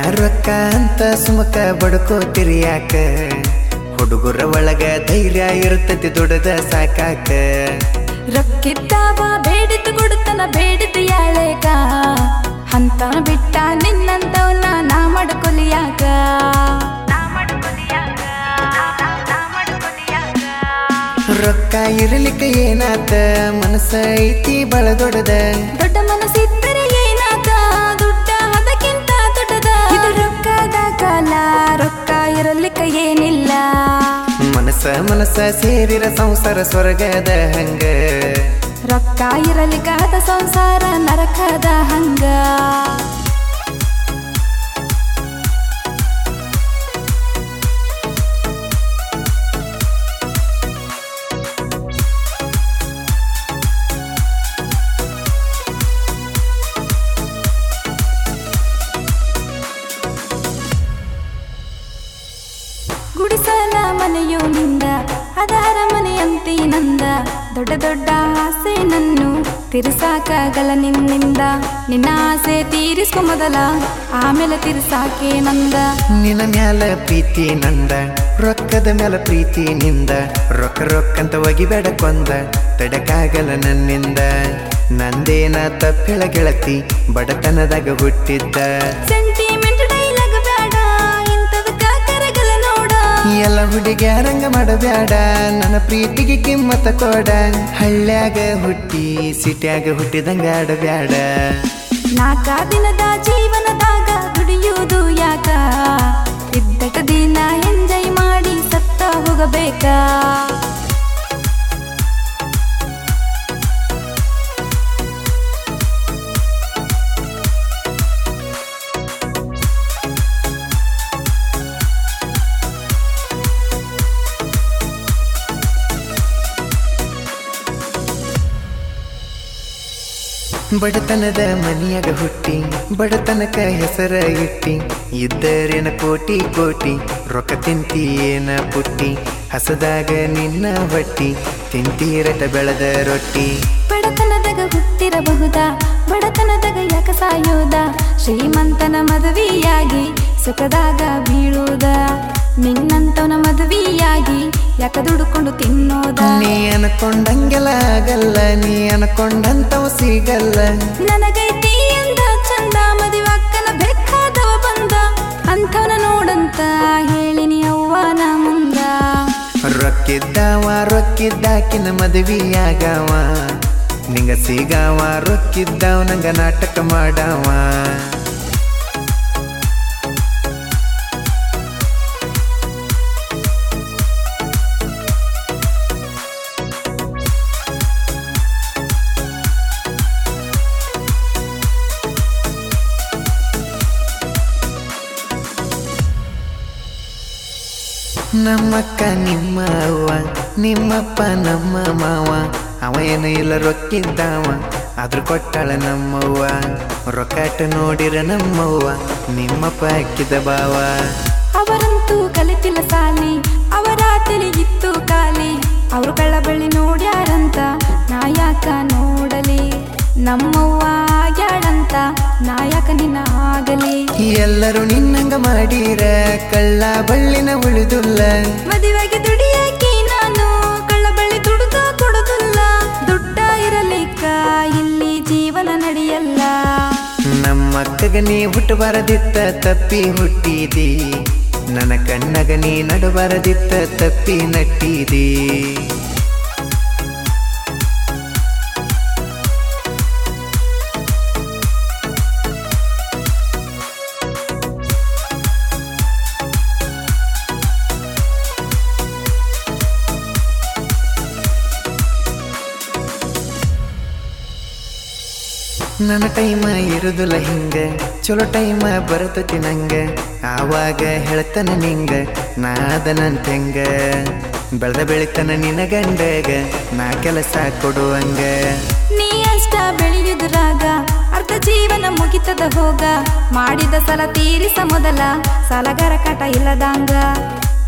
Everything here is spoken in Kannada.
ರೊಕ್ಕ ಅಂತ ಸುಮಕ ಬಡ್ಕೋತಿರಿ ಯಾಕ ಹುಡುಗರ ಒಳಗ ಧೈರ್ಯ ಇರ್ತತಿ ದುಡದ ಸಾಕಾಕ ರೊಕ್ಕಿದ್ದಾವ ಬೇಡಿದ್ದು ಕೊಡುತ್ತನ ಬೇಡಿದ್ದು ಯಾಳೇಗ ಅಂತ ಬಿಟ್ಟ ನಿನ್ನಂತವನ್ನ ನಾ ಮಾಡ್ಕೊಲಿಯಾಗ ರೊಕ್ಕ ಇರಲಿಕ್ಕೆ ಏನಾತ ಮನಸ್ಸ ಐತಿ ಬಳ ದೊಡ್ಡದ ದೊಡ್ಡ ಮನಸ್ಸಿದ್ದರೆ ಏನಾದ ದುಡ್ಡ ಅದಕ್ಕಿಂತ ದೊಡ್ಡದ ಇದು ರೊಕ್ಕದ ಕಾಲ ರೊಕ್ಕ ಇರಲಿಕ್ಕೆ ಏನಿಲ್ಲ ಮನಸ್ಸ ಮನಸ್ಸ ಸೇರಿರ ಸಂಸಾರ ಸ್ವರ್ಗದ ಹಂಗ ರೊಕ್ಕ ಇರಲಿಕ್ಕಾದ ಸಂಸಾರ ನರಕದ ಹಂಗ ಗುಡಿಸಲ ಮನೆಯು ನಿಂದ ಅದಾರ ಮನೆಯಂತಿ ನಂದ ದೊಡ್ಡ ದೊಡ್ಡ ಆಸೆ ನನ್ನು ತಿರ್ಸಾಕಾಗಲ್ಲ ನಿನ್ನಿಂದ ನಿನ್ನ ಆಸೆ ತೀರಿಸ್ಕೊ ಮೊದಲ ಆಮೇಲೆ ತಿರ್ಸಾಕೆ ನಂದ ನಿನ್ನ ಮ್ಯಾಲ ಪ್ರೀತಿ ನಂದ ರೊಕ್ಕದ ಮ್ಯಾಲ ಪ್ರೀತಿ ನಿಂದ ರೊಕ್ಕ ರೊಕ್ಕಂತ ಒಗಿಬೇಡ ಕೊಂದ ತಡಕಾಗಲ್ಲ ನನ್ನಿಂದ ನಂದೇನ ತಪ್ಪಿಳ ಗೆಳತಿ ಬಡತನದಾಗ ಹುಟ್ಟಿದ್ದ ಸೆಂಟಿಮೆಂಟ್ ಡೈಲಾಗ್ ಬೇಡ ಇಂಥದಕ್ಕ ಕರಗಲ ನೋಡ ಎಲ್ಲ ಹುಡುಗ್ಯಾರಂಗ ಮಾಡಬ್ಯಾಡ ನನ್ನ ಪ್ರೀತಿಗೆ ಕಿಮ್ಮತ್ತ ಕೊಡ ಹಳ್ಳ್ಯಾಗ ಹುಟ್ಟಿ ಸಿಟ್ಯಾಗ ಹುಟ್ಟಿದಂಗ ಆಡಬ್ಯಾಡ ನಾಲ್ಕ ದಿನದ ಜೀವನದಾಗ ದುಡಿಯುವುದು ಯಾಕ ಇದ್ದಟ ದಿನ ಎಂಜಾಯ್ ಮಾಡಿ ಸತ್ತ ಹೋಗಬೇಕಾ ಬಡತನದ ಮನಿಯಾಗ ಹುಟ್ಟಿ ಬಡತನಕ ಹೆಸರ ಇಟ್ಟಿ ಇದ್ದರೇನ ಕೋಟಿ ಕೋಟಿ ರೊಕ್ಕ ತಿಂತಿ ಏನ ಪುಟ್ಟಿ ಹಸದಾಗ ನಿನ್ನ ಬಟ್ಟಿ ತಿಂತೀರಟ ಬೆಳೆದ ರೊಟ್ಟಿ ಬಡತನದಾಗ ಹುಟ್ಟಿರಬಹುದಾ ಬಡತನದಾಗ ಯಾಕ ಸಾಯೋದ ಶ್ರೀಮಂತನ ಮದುವೆಯಾಗಿ ಸುಖದಾಗ ಬೀಳುವುದ ನಿನ್ನಂತವನ ಮದುವೆಯಾಗಿ ಯಾಕ ದುಡುಕೊಂಡು ತಿನ್ನೋದ ನೀ ಅನ್ಕೊಂಡಂಗೆಲ್ಲ ಆಗಲ್ಲ ನೀ ಅನ್ಕೊಂಡಂತವ ಸಿಗಲ್ಲ ನನಗೈತಿ ಎಂದ ಚಂದ ಮದುವಕ್ಕನ ಬೇಕಾದವ ಬಂದ ಅಂಥವನ ನೋಡಂತ ಹೇಳಿನಿ ಅವ್ವನ ಮುಂದ ರೊಕ್ಕಿದ್ದಾವ ರೊಕ್ಕಿದ್ದಾಕಿನ ಮದುವೆಯಾಗವ ನಿಂಗ ಸಿಗಾವ ರೊಕ್ಕಿದ್ದಾವ ನಂಗ ನಾಟಕ ಮಾಡವ ನಮ್ಮಕ್ಕ ನಿಮ್ಮ ಅವ್ವ ನಿಮ್ಮಪ್ಪ ನಮ್ಮ ಮಾವ ಅವ ಏನು ಇಲ್ಲ ರೊಕ್ಕಿದ್ದಾವ ಆದ್ರೂ ಕೊಟ್ಟಾಳ ನಮ್ಮವ್ವ ರೊಕ್ಕಾಟ ನೋಡಿರ ನಮ್ಮವ್ವ ನಿಮ್ಮಪ್ಪ ಹಾಕಿದ ಬಾವ ಅವರಂತೂ ಕಲಿತಿಲ್ಲ ಸಾಲಿ ಅವರ ತಲೆಗಿತ್ತು ಖಾಲಿ ಅವರು ಕಳ್ಳ ಬಳ್ಳಿ ನೋಡ್ಯಾರಂತ ನಾ ಯಾಕ ನೋಡಲಿ ನಮ್ಮವ್ವ ಆಗ್ಯಾಳಂತ ನಾ ಯಾಕ ನಿನ್ನ ಆಗಲಿ ಎಲ್ಲರೂ ನಿನ್ನಂಗ ಮಾಡೀರ ಕಳ್ಳ ಬಳ್ಳಿನ ಉಳಿದುಲ್ಲ ಮದುವೆಗೆ ದುಡಿಯಾಕಿ ನಾನು ಕಳ್ಳ ಬಳ್ಳಿ ದುಡ್ದು ಕೊಡುದಿಲ್ಲ ದುಡ್ಡ ಇರಲಿಕ್ಕ ಇಲ್ಲಿ ಜೀವನ ನಡೆಯಲ್ಲ ನಮ್ಮಕ್ಕಗ ನೀ ಹುಟ್ಟಬಾರದಿತ್ತ ತಪ್ಪಿ ಹುಟ್ಟಿದಿ ನನ್ನ ಕಣ್ಣಗ ನೀ ನಡಬಾರದಿತ್ತ ತಪ್ಪಿ ನಟ್ಟಿದಿ ನನ್ನ ಟೈಮ ಇರುದಿಲ್ಲ ಹಿಂಗ ಚಲೋ ಟೈಮ ಬರ್ತತಿ ನಂಗ ಆವಾಗ ಹೇಳ್ತಾನ ನಿಂಗ ನಾದನಂತೆಂಗ ಬೆಳೆದ ಬೆಳಿತಾನ ನಿನ್ನ ಗಂಡಗ ನಾ ಕೆಲಸ ಕೊಡುವಂಗ ನೀ ಅಷ್ಟ ಬೆಳೆಯುವುದ್ರಾಗ ಅರ್ಧ ಜೀವನ ಮುಗಿತದ ಹೋಗ ಮಾಡಿದ ಸಲ ತೀರಿಸ ಮೊದಲ ಸಾಲಗಾರ ಕಾಟ ಇಲ್ಲದಂಗ